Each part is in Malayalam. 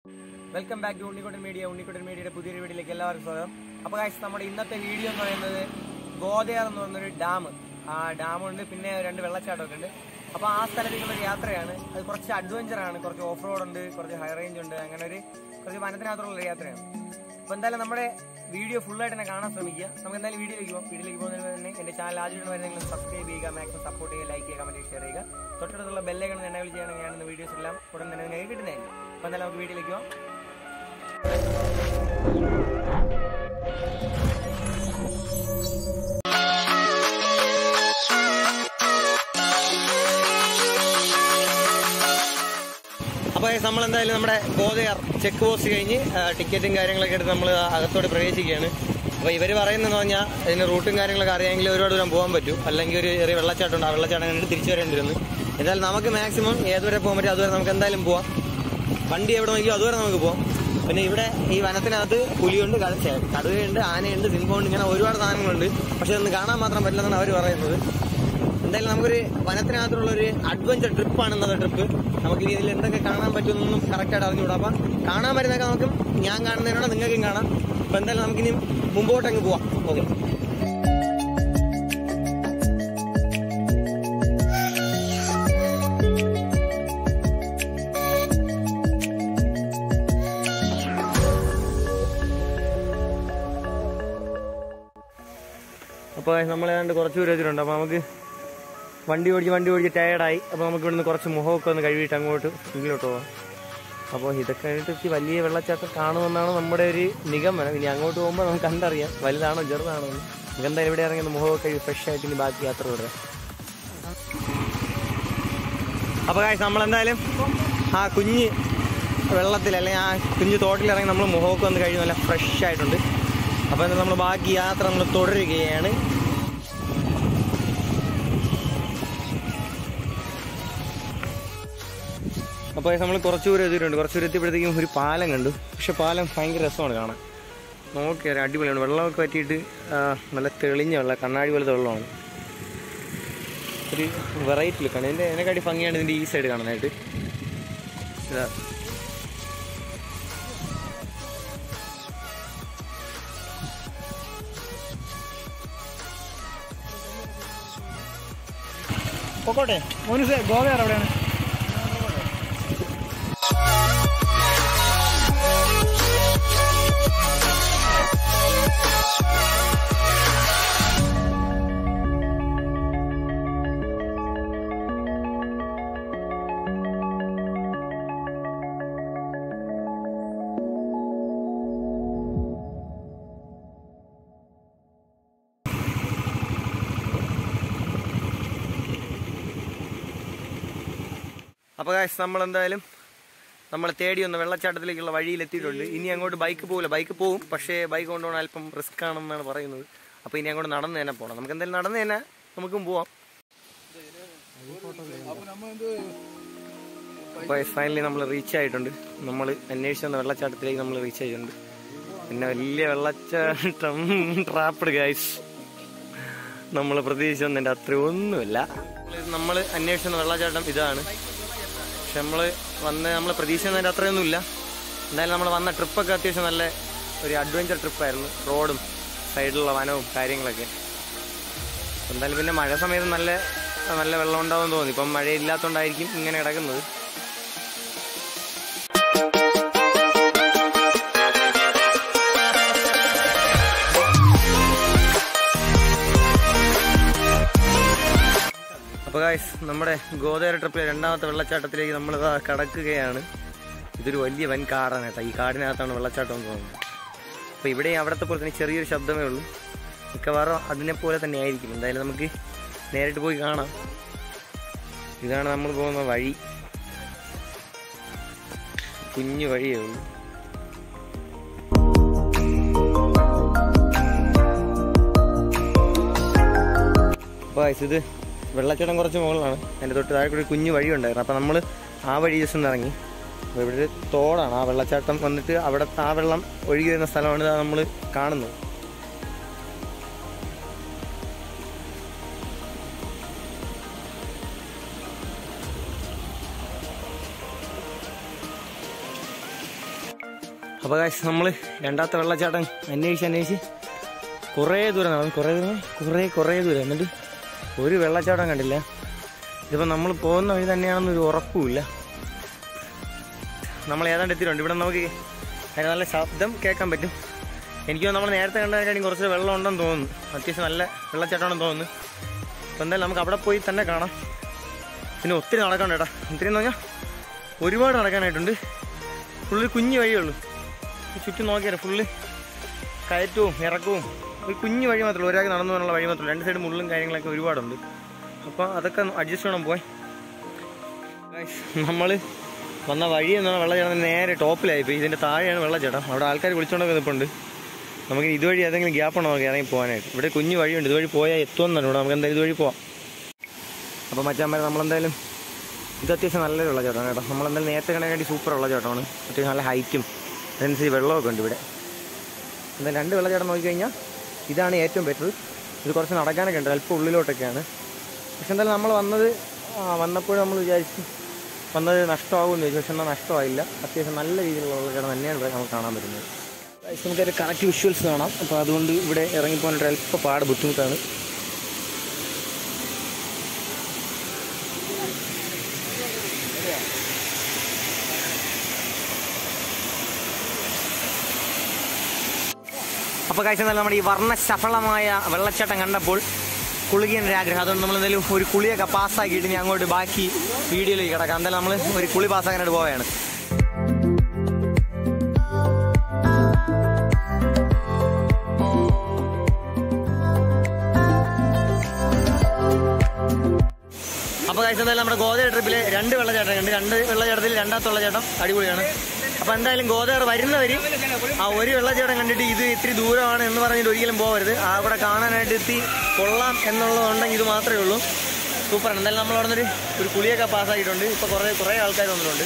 welcome back to Unnikkuttan media Unnikkuttan മീഡിയയുടെ പുതിയൊരു വീഡിയോയിലേക്ക് എല്ലാവർക്കും സ്വാഗതം അപ്പോൾ കാശ് നമ്മുടെ ഇന്നത്തെ വീഡിയോ എന്ന് പറയുന്നത് ഗോദയാർ എന്ന് പറയുന്നൊരു ഡാം ആ ഡാമുണ്ട് പിന്നെ രണ്ട് വെള്ളച്ചാട്ടമൊക്കെ ഉണ്ട് അപ്പോൾ ആ സ്ഥലത്തേക്കുള്ള ഒരു യാത്രയാണ് അത് കുറച്ച് അഡ്വഞ്ചർ ആണ് കുറച്ച് ഓഫ് റോഡ് ഉണ്ട് കുറച്ച് ഹൈ റേഞ്ച് ഉണ്ട് അങ്ങനെ ഒരു കുറച്ച് വനത്തിനകത്തുള്ള ഒരു യാത്രയാണ് അപ്പോൾ എന്തായാലും നമ്മുടെ വീഡിയോ ഫുള്ളായിട്ട് തന്നെ കാണാൻ ശ്രമിക്കുക നമുക്ക് എന്തായാലും വീഡിയോയിലേക്ക് പോകാം വീഡിയോയിലേക്ക് പോകുന്നതിന് മുന്നേ എൻ്റെ ചാനൽ ആദ്യമായിട്ട് വരുന്നെങ്കിലും സബ്സ്ക്രൈബ് ചെയ്യുക മാക്സിമം സപ്പോർട്ട് ചെയ്യുക ലൈക്ക് ചെയ്യുക കമൻറ്റ് ഷെയർ ചെയ്യുക തൊട്ടടുത്തുള്ള ബെല്ലൈക്കൺ എന്നെ ചെയ്യുകയാണെങ്കിൽ ഞാൻ വീഡിയോസ് എല്ലാം ഉടൻ തന്നെ നിങ്ങൾക്ക് കിട്ടുന്നതായിരിക്കും അപ്പോൾ എന്തായാലും നമുക്ക് വീഡിയോയിലേക്ക് പോകാം അപ്പോൾ നമ്മൾ എന്തായാലും നമ്മുടെ ഗോതയാർ ചെക്ക് പോസ്റ്റ് കഴിഞ്ഞ് ആ, ടിക്കറ്റും കാര്യങ്ങളൊക്കെ എടുത്ത് നമ്മൾ അകത്തോട്ട് പ്രവേശിക്കുകയാണ് അപ്പോൾ ഇവർ പറയുന്നതെന്ന് പറഞ്ഞാൽ ഇതിന് റൂട്ടും കാര്യങ്ങളൊക്കെ അറിയാമെങ്കിൽ ഒരുപാട് ദൂരം പോകാൻ പറ്റും അല്ലെങ്കിൽ ഒരു ചെറിയ വെള്ളച്ചാട്ടം ഉണ്ട് ആ വെള്ളച്ചാട്ടം കണ്ടിട്ട് തിരിച്ചു വരേണ്ടി വരുന്നു എന്തായാലും നമുക്ക് മാക്സിമം ഏതുവരെ പോകാൻ പറ്റും അതുവരെ നമുക്ക് എന്തായാലും പോവാം വണ്ടി എവിടെ നോക്കിയോ അതുവരെ നമുക്ക് പോകാം പിന്നെ ഇവിടെ ഈ വനത്തിനകത്ത് പുലിയുണ്ട് കട- ഛെ, കടുവയുണ്ട് ആനയുണ്ട് സിംഹമുണ്ട് ഇങ്ങനെ ഒരുപാട് സാധനങ്ങളുണ്ട് പക്ഷെ അതൊന്നും കാണാൻ മാത്രം പറ്റില്ലെന്നാണ് അവർ പറയുന്നത് എന്തായാലും നമുക്കൊരു വനത്തിനകത്തുള്ള ഒരു അഡ്വഞ്ചർ ട്രിപ്പാണ് ഇന്നത്തെ ട്രിപ്പ് നമുക്ക് ഇനി ഇതിൽ എന്തൊക്കെ കാണാൻ പറ്റുമെന്നൊന്നും കറക്റ്റായിട്ട് അറിഞ്ഞുകൂടാ അപ്പം കാണാൻ പറ്റുന്നതൊക്കെ നമുക്ക് ഞാൻ കാണുന്നതിനോട് നിങ്ങൾക്കും കാണാം അപ്പം എന്തായാലും നമുക്കിനി മുമ്പോട്ടങ്ങ് പോവാം ഓക്കെ അപ്പോൾ നമ്മൾ ഏതാണ്ട് കുറച്ച് ദൂരം വെച്ചിട്ടുണ്ട് അപ്പോൾ നമുക്ക് വണ്ടി ഓടിച്ച് വണ്ടി ഓടിച്ച് ടയർഡായി അപ്പോൾ നമുക്ക് ഇവിടുന്ന് കുറച്ച് മുഖമൊക്കെ ഒന്ന് കഴുകിയിട്ട് അങ്ങോട്ട് മുന്നിലോട്ട് പോകാം അപ്പോൾ ഇതൊക്കെ കഴിഞ്ഞിട്ട് ഇച്ചിരി വലിയ വെള്ളച്ചാട്ടം കാണുമെന്നാണ് നമ്മുടെ ഒരു നിഗമനം ഇനി അങ്ങോട്ട് പോകുമ്പോൾ നമുക്ക് കണ്ടറിയാം വലുതാണോ ചെറുതാണോ എന്ന് നമുക്ക് എന്തായാലും ഇവിടെ ഇറങ്ങി ഒന്ന് മുഖമൊക്കെ കഴുകി ഫ്രഷ് ആയിട്ട് ഇനി ബാക്കി യാത്ര തുടരാം അപ്പോൾ കാശ് നമ്മളെന്തായാലും ആ കുഞ്ഞ് വെള്ളത്തിൽ അല്ലെങ്കിൽ ആ കുഞ്ഞ് തോട്ടിലിറങ്ങി നമ്മൾ മുഖമൊക്കെ ഒന്ന് കഴുകി നല്ല ഫ്രഷ് ആയിട്ടുണ്ട് അപ്പോൾ നമ്മൾ ബാക്കി യാത്ര നമ്മൾ തുടരുകയാണ് അപ്പോൾ നമ്മൾ കുറച്ച് ദൂരം എത്തിയിട്ടുണ്ട് കുറച്ച് ദൂരം എത്തിയപ്പോഴത്തേക്കും ഒരു പാലം കണ്ടു പക്ഷെ പാലം ഭയങ്കര രസമാണ് കാണാൻ നോക്കിയാൽ അടിപൊളിയാണ് വെള്ളമൊക്കെ പറ്റിയിട്ട് ആ, നല്ല തെളിഞ്ഞ വെള്ളം കണ്ണാടി പോലത്തെ വെള്ളമാണ് ഒരു വെറൈറ്റി ലുക്കാണ് ഇതിൻ്റെ എന്നെക്കാട്ടി ഭംഗിയാണ് ഇതിൻ്റെ ഈ സൈഡ് കാണാനായിട്ട് ഇതാ പൊക്കോട്ടെ മോനുസേ ഗോവയാർ എവിടെയാണ് അപ്പോൾ കാശ് നമ്മളെന്തായാലും നമ്മൾ തേടി ഒന്ന് വെള്ളച്ചാട്ടത്തിലേക്കുള്ള വഴിയിൽ എത്തിയിട്ടുണ്ട് ഇനി അങ്ങോട്ട് ബൈക്ക് പോകില്ല ബൈക്ക് പോവും പക്ഷേ ബൈക്ക് കൊണ്ടുപോകണം അല്പം റിസ്ക് ആണെന്നാണ് പറയുന്നത് അപ്പോൾ ഇനി അങ്ങോട്ട് നടന്ന് തന്നെ പോകണം നമുക്ക് എന്തായാലും നടന്ന് തന്നെ നമുക്കും പോവാം അപ്പോൾ ഫൈനലി നമ്മൾ റീച്ച് ആയിട്ടുണ്ട് നമ്മൾ അന്വേഷിച്ച വന്ന വെള്ളച്ചാട്ടത്തിലേക്ക് നമ്മൾ റീച്ച് ആയിട്ടുണ്ട് പിന്നെ വലിയ വെള്ളച്ചാട്ടം ട്രാപ്പിഡ് ഗൈസ് നമ്മൾ പ്രതീക്ഷിച്ചതിൻ്റെ അത്ര ഒന്നുമില്ല നമ്മൾ അന്വേഷിച്ച വെള്ളച്ചാട്ടം ഇതാണ് പക്ഷെ നമ്മൾ വന്ന് നമ്മൾ പ്രതീക്ഷിച്ചതിൻ്റെ അത്രയൊന്നുമില്ല എന്തായാലും നമ്മൾ വന്ന ട്രിപ്പൊക്കെ അത്യാവശ്യം നല്ല ഒരു അഡ്വഞ്ചർ ട്രിപ്പായിരുന്നു റോഡും സൈഡിലുള്ള വനവും കാര്യങ്ങളൊക്കെ എന്തായാലും പിന്നെ മഴ സമയത്ത് നല്ല നല്ല വെള്ളം ഉണ്ടാവും തോന്നി ഇപ്പം മഴയില്ലാത്തതുകൊണ്ടായിരിക്കും ഇങ്ങനെ കിടക്കുന്നത് അപ്പോൾ ഗായ്സ് നമ്മുടെ ഗോദാവരി ട്രിപ്പിലെ രണ്ടാമത്തെ വെള്ളച്ചാട്ടത്തിലേക്ക് നമ്മൾ ഇതാ കടക്കുകയാണ് ഇതൊരു വലിയ വൻ കാടാണ് കേട്ടോ ഈ കാടിനകത്താണ് വെള്ളച്ചാട്ടം എന്ന് തോന്നുന്നത് അപ്പോൾ ഇവിടെ അവിടത്തെ പോലെ തന്നെ ചെറിയൊരു ശബ്ദമേ ഉള്ളൂ മിക്കവാറും അതിനെ പോലെ തന്നെ ആയിരിക്കും എന്തായാലും നമുക്ക് നേരിട്ട് പോയി കാണാം ഇതാണ് നമ്മൾ പോകുന്ന വഴി കുഞ്ഞു വഴിയേ ഉള്ളൂ അപ്പോൾ guys, ഇത് വെള്ളച്ചാട്ടം കുറച്ച് മുകളിലാണ് അതിൻ്റെ തൊട്ട് താഴെ കൂടി ഒരു കുഞ്ഞു വഴി ഉണ്ടായിരുന്നു അപ്പോൾ നമ്മൾ ആ വഴി ജസ്റ്റ് ഒന്ന് ഇറങ്ങി അപ്പോൾ ഇവിടെ ഒരു തോടാണ് ആ വെള്ളച്ചാട്ടം വന്നിട്ട് അവിടെ ആ വെള്ളം ഒഴുകി വരുന്ന സ്ഥലമാണ് നമ്മൾ കാണുന്നത് അപ്പോൾ കാശ് നമ്മൾ രണ്ടാമത്തെ വെള്ളച്ചാട്ടം അന്വേഷിച്ച് അന്വേഷിച്ച് കുറേ ദൂരം നടന്നു കുറേ ദൂരം കുറേ കുറേ ദൂരം എന്നിട്ട് ഒരു വെള്ളച്ചാട്ടം കണ്ടില്ല ഇതിപ്പോൾ നമ്മൾ പോകുന്ന വഴി തന്നെയാണെന്നൊരു ഉറപ്പുമില്ല നമ്മൾ ഏതാണ്ട് എത്തിയിട്ടുണ്ട് ഇവിടെ നമുക്ക് അതിന് നല്ല ശബ്ദം കേൾക്കാൻ പറ്റും എനിക്ക് തോന്നുന്നു നമ്മൾ നേരത്തെ കണ്ടതിനാണെങ്കിൽ കുറച്ച് വെള്ളം ഉണ്ടെന്ന് തോന്നുന്നു അത്യാവശ്യം നല്ല വെള്ളച്ചാട്ടമാണെന്ന് തോന്നുന്നു അപ്പോൾ എന്തായാലും നമുക്ക് അവിടെ പോയി തന്നെ കാണാം പിന്നെ ഒത്തിരി നടക്കണ്ട കേട്ടോ ഒത്തിരി എന്ന് പറഞ്ഞാൽ ഒരുപാട് നടക്കാനായിട്ടുണ്ട് ഫുള്ള് കുഞ്ഞു വഴിയുള്ളൂ ഈ ചുറ്റും നോക്കിയാൽ ഫുള്ള് കയറ്റവും ഇറക്കവും ഒരു കുഞ്ഞു വഴി മാത്രമേ ഉള്ളൂ ഒരാൾക്ക് നടന്നു പോകാനുള്ള വഴി മാത്രമേ ഉള്ളൂ രണ്ട് സൈഡ് മുള്ളും കാര്യങ്ങളൊക്കെ ഒരുപാടുണ്ട് അപ്പോൾ അതൊക്കെ അഡ്ജസ്റ്റ് ചെയ്യണം പോയി നമ്മൾ വന്ന വഴി എന്ന് പറഞ്ഞാൽ വെള്ളച്ചാട്ടം നേരെ ടോപ്പിലായി പോയി ഇതിൻ്റെ താഴെയാണ് വെള്ളച്ചാട്ടം അവിടെ ആൾക്കാർ വിളിച്ചുകൊണ്ടൊക്കെ നിൽപ്പുണ്ട് നമുക്ക് ഇതുവഴി ഏതെങ്കിലും ഗ്യാപ്പ് ഉണ്ടോ നോക്കി ഇറങ്ങി പോകാനായിട്ട് ഇവിടെ കുഞ്ഞു വഴിയുണ്ട് ഇതുവഴി പോയാൽ എത്തുമെന്നാണ് ഇവിടെ നമുക്ക് എന്തായാലും ഇതുവഴി പോവാം അപ്പോൾ മച്ചാന്മാരെ നമ്മളെന്തായാലും ഇത് അത്യാവശ്യം നല്ലൊരു വെള്ളച്ചാട്ടമാണ് കേട്ടോ നമ്മളെന്തായാലും നേരത്തെ കണക്കാട്ടി സൂപ്പർ വെള്ളച്ചാട്ടമാണ് അത്യാവശ്യം നല്ല ഹൈറ്റും അതനുസരിച്ച് വെള്ളമൊക്കെ ഉണ്ട് ഇവിടെ എന്തായാലും രണ്ട് വെള്ളച്ചാട്ടം നോക്കിക്കഴിഞ്ഞാൽ ഇതാണ് ഏറ്റവും ബെറ്റർ ഇത് കുറച്ച് നടക്കാനൊക്കെ ഉണ്ട് അല്പം ഉള്ളിലോട്ടൊക്കെയാണ് പക്ഷെ എന്തായാലും നമ്മൾ വന്നത് ആ, വന്നപ്പോഴും നമ്മൾ വിചാരിച്ചു വന്നത് നഷ്ടമാകുമെന്ന് ചോദിച്ചു പക്ഷെ എന്നാൽ നഷ്ടമായില്ല അത്യാവശ്യം നല്ല രീതിയിലുള്ള വെള്ളച്ചാട്ടം തന്നെയാണ് ഇവിടെ നമുക്ക് കാണാൻ പറ്റുന്നത് Guys, നമുക്കൊരു കറക്റ്റ് വിഷ്വൽസ് കാണാം അപ്പോൾ അതുകൊണ്ട് ഇവിടെ ഇറങ്ങിപ്പോകാനായിട്ട് അല്പം പാട് ബുദ്ധിമുട്ടാണ് അപ്പോൾ കാഴ്ച എന്നാൽ നമ്മുടെ ഈ വർണ്ണശഫളമായ വെള്ളച്ചാട്ടം കണ്ടപ്പോൾ കുളിക്കാൻ ഒരു ആഗ്രഹം അതുകൊണ്ട് നമ്മൾ എന്തായാലും ഒരു കുളിയൊക്കെ പാസ്സാക്കിയിട്ട് ഇനി അങ്ങോട്ട് ബാക്കി വീഡിയോയിലേക്ക് കിടക്കാം എന്തായാലും നമ്മൾ ഒരു കുളി പാസ്സാക്കാനായിട്ട് പോവുകയാണ് അപ്പോൾ കാഴ്ച എന്തായാലും നമ്മുടെ ഗോതയ ട്രിപ്പിലെ രണ്ട് വെള്ളച്ചാട്ടം ഉണ്ട് രണ്ട് വെള്ളച്ചാട്ടത്തിൽ രണ്ടാമത്തെ വെള്ളച്ചാട്ടം അടിപൊളിയാണ് അപ്പോൾ എന്തായാലും ഗോതയർ വരുന്നവര് ആ ഒരു വെള്ളച്ചാട്ടം കണ്ടിട്ട് ഇത് ഇത്തിരി ദൂരമാണ് എന്ന് പറഞ്ഞിട്ട് ഒരിക്കലും പോകരുത് ആ അവിടെ കാണാനായിട്ട് എത്തി കൊള്ളാം എന്നുള്ളതുണ്ടെങ്കിൽ ഇത് മാത്രമേ ഉള്ളൂ സൂപ്പറാണ് എന്തായാലും നമ്മൾ അവിടെ നിന്നൊരു ഒരു കുളിയൊക്കെ പാസ്സാക്കിയിട്ടുണ്ട് ഇപ്പോൾ കുറേ കുറേ ആൾക്കാർ വന്നിട്ടുണ്ട്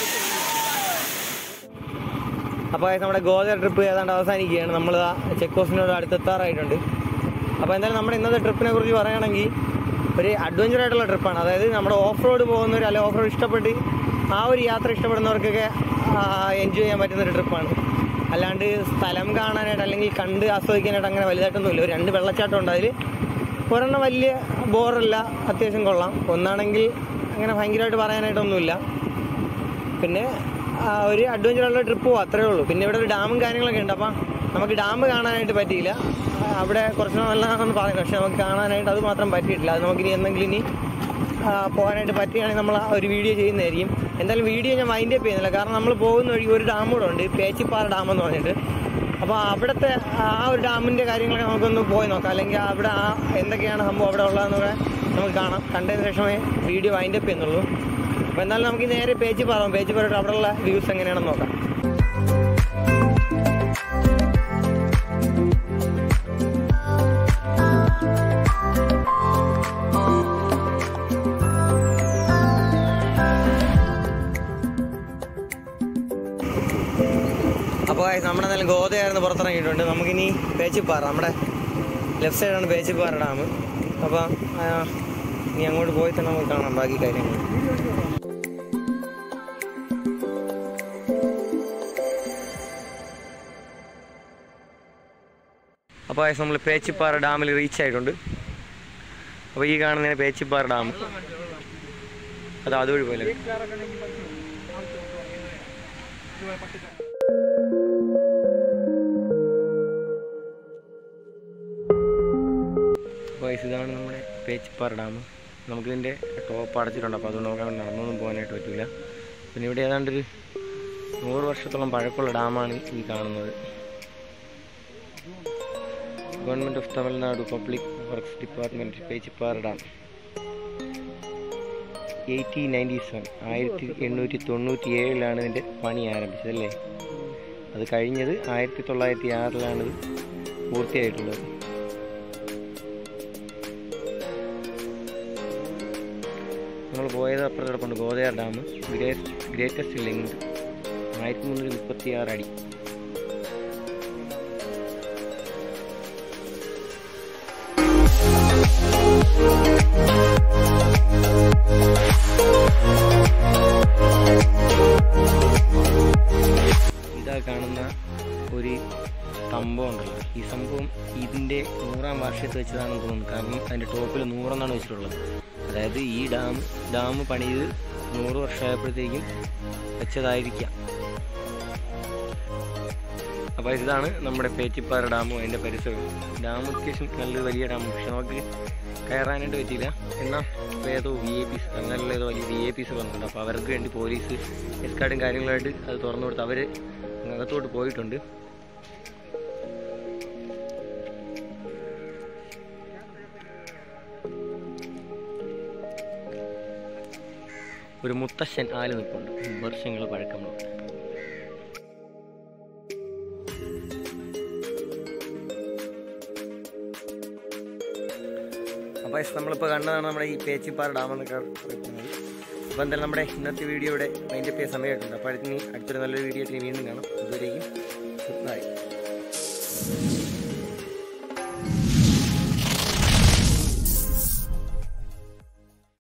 അപ്പോൾ നമ്മുടെ ഗോവ ട്രിപ്പ് ഏതാണ്ട് അവസാനിക്കുകയാണ് നമ്മൾ ആ ചെക്ക് പോസ്റ്റിനോട് അടുത്തെത്താറായിട്ടുണ്ട് അപ്പോൾ എന്തായാലും നമ്മുടെ ഇന്നത്തെ ട്രിപ്പിനെ കുറിച്ച് പറയുകയാണെങ്കിൽ ഒരു അഡ്വഞ്ചർ ആയിട്ടുള്ള ട്രിപ്പാണ് അതായത് നമ്മുടെ ഓഫ് റോഡ് പോകുന്നവർ അല്ലെങ്കിൽ ഓഫ് റോഡ് ഇഷ്ടപ്പെട്ട് ആ ഒരു യാത്ര ഇഷ്ടപ്പെടുന്നവർക്കൊക്കെ എൻജോയ് ചെയ്യാൻ പറ്റുന്ന ഒരു ട്രിപ്പാണ് അല്ലാണ്ട് സ്ഥലം കാണാനായിട്ട് അല്ലെങ്കിൽ കണ്ട് ആസ്വദിക്കാനായിട്ട് അങ്ങനെ വലുതായിട്ടൊന്നുമില്ല ഒരു രണ്ട് വെള്ളച്ചാട്ടം ഉണ്ട് അതിൽ ഒരെണ്ണം വലിയ ബോറല്ല അത്യാവശ്യം കൊള്ളാം ഒന്നാണെങ്കിൽ അങ്ങനെ ഭയങ്കരമായിട്ട് പറയാനായിട്ടൊന്നുമില്ല പിന്നെ ആ, ഒരു അഡ്വഞ്ചറുള്ള ട്രിപ്പ് പോകും അത്രേ ഉള്ളൂ പിന്നെ ഇവിടെ ഒരു ഡാമും കാര്യങ്ങളൊക്കെ ഉണ്ട് അപ്പം നമുക്ക് ഡാം കാണാനായിട്ട് പറ്റിയില്ല ആ, അവിടെ കുറച്ച് നല്ലതാണെന്ന് പറയുന്നു പക്ഷെ നമുക്ക് കാണാനായിട്ട് അത് മാത്രം പറ്റിയിട്ടില്ല അത് നമുക്കിനി എന്തെങ്കിലും ഇനി ആ, പോകാനായിട്ട് പറ്റുകയാണെങ്കിൽ നമ്മൾ ആ ഒരു വീഡിയോ ചെയ്യുന്നതായിരിക്കും എന്തായാലും വീഡിയോ ഞാൻ മൈൻഡ് അപ്പ് ചെയ്യുന്നില്ല കാരണം നമ്മൾ പോകുന്ന വഴി ഒരു ഡാം കൂടെ ഉണ്ട് പേച്ചിപ്പാറ ഡാം എന്ന് പറഞ്ഞിട്ട് അപ്പോൾ അവിടുത്തെ ആ ഒരു ഡാമിൻ്റെ കാര്യങ്ങളൊക്കെ നമുക്കൊന്ന് പോയി നോക്കാം അല്ലെങ്കിൽ അവിടെ ആ എന്തൊക്കെയാണ് സംഭവം അവിടെ ഉള്ളതെന്നൊക്കെ നമുക്ക് കാണാം കണ്ടതിന് ശേഷമേ വീഡിയോ വൈൻഡ് അപ്പ് ചെയ്യുന്നുള്ളൂ അപ്പോൾ എന്നാലും നമുക്ക് നേരെ പേജ് പറയാം പേജ് പറഞ്ഞിട്ട് അവിടെയുള്ള വ്യൂസ് എങ്ങനെയാണെന്ന് നോക്കാം അപ്പോൾ നമ്മുടെ എന്തായാലും ഗോതയായിരുന്നു പുറത്തിറങ്ങിയിട്ടുണ്ട് നമുക്കിനി പേച്ചിപ്പാറ നമ്മുടെ ലെഫ്റ്റ് സൈഡാണ് പേച്ചിപ്പാറ ഡാം അപ്പോൾ ഇനി അങ്ങോട്ട് പോയി തന്നെ നമുക്ക് കാണാം ബാക്കി കാര്യങ്ങൾ അപ്പോൾ നമ്മൾ പേച്ചിപ്പാറ ഡാമിൽ റീച്ച് ആയിട്ടുണ്ട് അപ്പോൾ ഈ കാണുന്നതിന് പേച്ചിപ്പാറ ഡാം അത് അതുവഴി പോലെ വയസ്സ് ഇതാണ് നമ്മുടെ പേച്ചിപ്പാറ ഡാം നമുക്കിതിൻ്റെ ടോപ്പ് അടച്ചിട്ടുണ്ട് അപ്പോൾ അതുകൊണ്ട് നമുക്ക് അങ്ങനെ നടന്നൊന്നും പോകാനായിട്ട് പറ്റില്ല പിന്നെ ഇവിടെ ഏതാണ്ടൊരു നൂറ് വർഷത്തോളം പഴക്കമുള്ള ഡാമാണ് ഈ കാണുന്നത് government of Tamil Nadu public works department Pechiparai dam eighteen ninety seven ആയിരത്തി എണ്ണൂറ്റി തൊണ്ണൂറ്റി ഏഴിലാണ് ഇതിൻ്റെ പണി ആരംഭിച്ചത് അല്ലേ അത് കഴിഞ്ഞത് ആയിരത്തി തൊള്ളായിരത്തി ആറിലാണ് ഇത് പൂർത്തിയായിട്ടുള്ളത് നമ്മൾ പോയത് അപ്പുറത്ത് കിടപ്പുണ്ട് ഗോതയാർ ഡാം ഗ്രേറ്റസ്റ്റ് ലെങ്ത് ആയിരത്തി മുന്നൂറ്റി മുപ്പത്തി ആറ് അടി ഇതാ കാണുന്ന ഒരു സംഭവം ഉണ്ടല്ലോ ഈ സംഭവം ഇതിൻ്റെ നൂറാം വാർഷികത്ത് വെച്ചതാണെന്ന് തോന്നുന്നു കാരണം അതിൻ്റെ ടോപ്പിൽ നൂറെന്നാണ് വെച്ചിട്ടുള്ളത് അതായത് ഈ ഡാം ഡാം പണിത് നൂറ് വർഷമായപ്പോഴത്തേക്കും വെച്ചതായിരിക്കാം അപ്പോൾ ഇതാണ് നമ്മുടെ പേച്ചിപ്പാറ ഡാമും അതിൻ്റെ പരിസരവും ഡാം അത്യാവശ്യം നല്ലൊരു വലിയ ഡാം പക്ഷെ നമുക്ക് കയറാനായിട്ട് പറ്റിയില്ല എന്നാൽ ഇപ്പോൾ ഏതോ വി ഐ പീസ് അങ്ങനെയുള്ള ഏതോ വലിയ വി ഐ പീസ് വന്നിട്ടുണ്ട് അപ്പോൾ അവർക്ക് വേണ്ടി പോലീസ് എസ്കാർഡും കാര്യങ്ങളായിട്ട് അത് തുറന്നു കൊടുത്ത് അവർ അകത്തോട്ട് പോയിട്ടുണ്ട് ഒരു മുത്തശ്ശൻ ആല് നിൽപ്പുണ്ട് വർഷങ്ങൾ പഴക്കമുള്ള അപ്പോൾ നമ്മളിപ്പോൾ കണ്ടതാണ് നമ്മുടെ ഈ പേച്ചിപ്പാറ ഡാം എന്നൊക്കെ പറയുന്നത് അപ്പോൾ എന്തായാലും നമ്മുടെ ഇന്നത്തെ വീഡിയോയുടെ അതിൻ്റെ പേ സമയമായിട്ടുണ്ട് അപ്പോൾ അടുത്ത് അടുത്തൊരു നല്ലൊരു വീഡിയോ ആയിട്ട് ഇനി വീണ്ടും കാണാം അതുവരേക്കും ഗുഡ് ബൈ